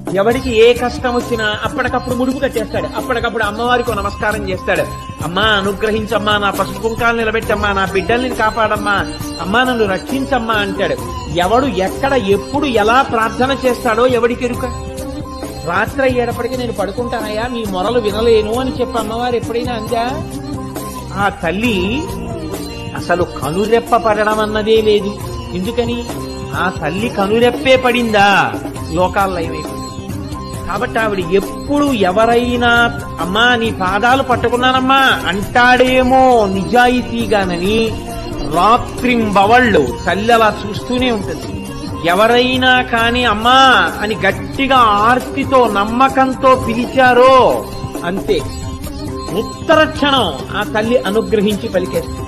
ఎవరికి ఏ కష్టం వచ్చినా అప్పటికప్పుడు ముడుపు కట్టేస్తాడు అప్పటికప్పుడు అమ్మవారికి ఓ నమస్కారం చేస్తాడు అమ్మా అనుగ్రహించమ్మా నా పసుపు కుంకాలు నిలబెట్టమ్మా నా బిడ్డల్ని కాపాడమ్మా అమ్మా నన్ను రక్షించమ్మా అంటాడు ఎవడు ఎక్కడ ఎప్పుడు ఎలా ప్రార్థన చేస్తాడో ఎవడికి ఎరుక రాత్రి అయ్యేటప్పటికి నేను పడుకుంటానయ్యా మీ మొరలు వినలేను అని చెప్పి అమ్మవారు ఎప్పుడైనా అందా ఆ తల్లి అసలు కనురెప్ప పడడం అన్నదే లేదు ఎందుకని ఆ తల్లి కనురెప్పే పడిందా లోకాల్లో అయిపోయింది కాబట్టి ఆవిడ ఎప్పుడు ఎవరైనా అమ్మా నీ పాదాలు పట్టుకున్నానమ్మా అంటాడేమో నిజాయితీగానని రాత్రింబవళ్ళు తల్లి అలా చూస్తూనే ఉంటుంది ఎవరైనా కాని అమ్మా అని గట్టిగా ఆర్తితో నమ్మకంతో పిలిచారో అంతే ఉత్తర క్షణం ఆ తల్లి అనుగ్రహించి పలికేస్తుంది